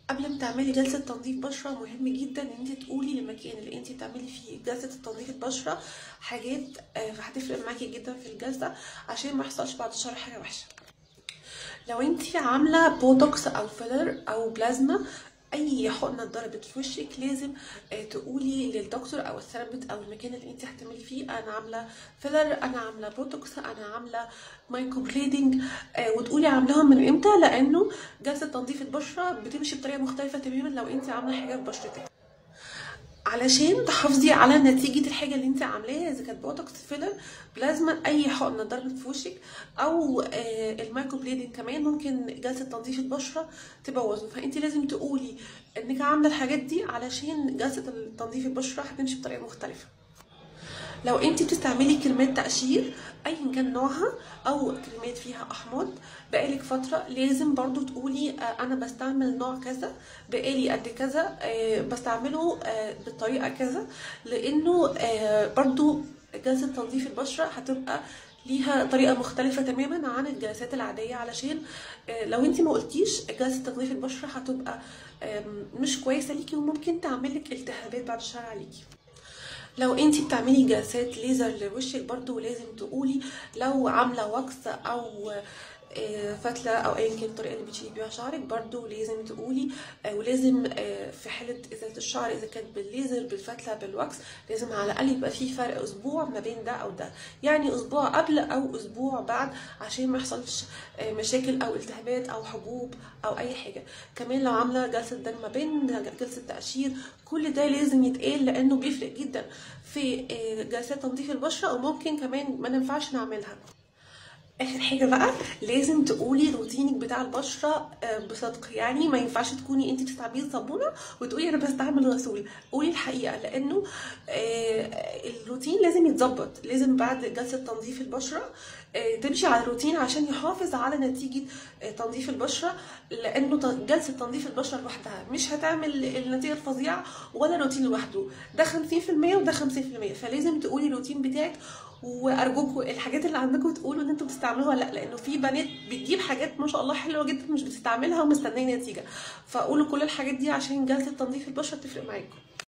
قبل ما تعملي جلسة تنظيف بشرة مهم جدا ان انت تقولي للمكان اللي انت بتعملي فيه جلسة تنظيف البشرة حاجات آه، هتفرق معاكي جدا في الجلسة عشان ما يحصلش بعد الشر حاجة وحشة لو انت عاملة بوتوكس او فيلر او بلازما اي حقنه اتضربت في وشك لازم آه، تقولي للدكتور او الثيرابيست او المكان اللي انت هتعملي فيه انا عامله فيلر انا عامله بوتوكس انا عامله مايكرو بليدنج آه، وتقولي عاملاهم من امتى لانه جلسه تنظيف البشره بتمشي بطريقه مختلفه تماما لو انت عامله حاجه في بشرتك علشان تحافظي على نتيجة الحاجة اللي انت عاملاها اذا كانت بوتوكس فيلر بلازما اي حقنة ضربت في وشك او آه المايكرو بليدنج كمان ممكن جلسة تنظيف البشرة تبوظه فانت لازم تقولي انك عاملة الحاجات دي علشان جلسة تنظيف البشرة هتمشي بطريقة مختلفة لو انت بتستعملي كريمات تقشير ايا كان نوعها او كريمات فيها احماض بقالك فتره لازم برضو تقولي آه، انا بستعمل نوع كذا بقالي قد كذا آه، بستعمله آه، بالطريقه كذا لانه آه، برضو جلسه تنظيف البشره هتبقى ليها طريقه مختلفه تماما عن الجلسات العاديه علشان آه، لو انت ما قلتيش جلسه تنظيف البشره هتبقى آم، مش كويسه ليكي وممكن تعملك التهابات بعد الشر عليكي لو انتي بتعملي جلسات ليزر لوشك برضو لازم تقولي لو عامله وكس او آه، فتله او ايا كان الطريقه اللي بتشيلي بيها شعرك برضو لازم تقولي آه، ولازم آه، في حاله ازاله الشعر اذا كانت بالليزر بالفتله بالوكس لازم على الاقل يبقى في فرق اسبوع ما بين ده او ده يعني اسبوع قبل او اسبوع بعد عشان ما يحصلش آه، مشاكل او التهابات او حبوب او اي حاجه كمان لو عامله جلسه دم بين جلسه تقشير كل ده لازم يتقال لانه بيفرق جدا في آه، جلسات تنظيف البشره وممكن كمان ما ننفعش نعملها اخر حاجه بقى لازم تقولي روتينك بتاع البشره آه، بصدق يعني ما ينفعش تكوني انت بتستعملي صابونه وتقولي انا بستعمل غسول قولي الحقيقه لانه آه، الروتين لازم يتظبط لازم بعد جلسه تنظيف البشره آه، تمشي على الروتين عشان يحافظ على نتيجه آه، تنظيف البشره لانه ت- جلسه تنظيف البشره لوحدها مش هتعمل النتيجه الفظيعه ولا روتين لوحده ده 50% وده 50% فلازم تقولي الروتين بتاعك وارجوكوا الحاجات اللي عندكم تقولوا ان انتوا بتستعملوها لا لانه في بنات بتجيب حاجات ما شاء الله حلوه جدا مش بتستعملها ومستنيه نتيجه فقولوا كل الحاجات دي عشان جلسه تنظيف البشره تفرق معاكم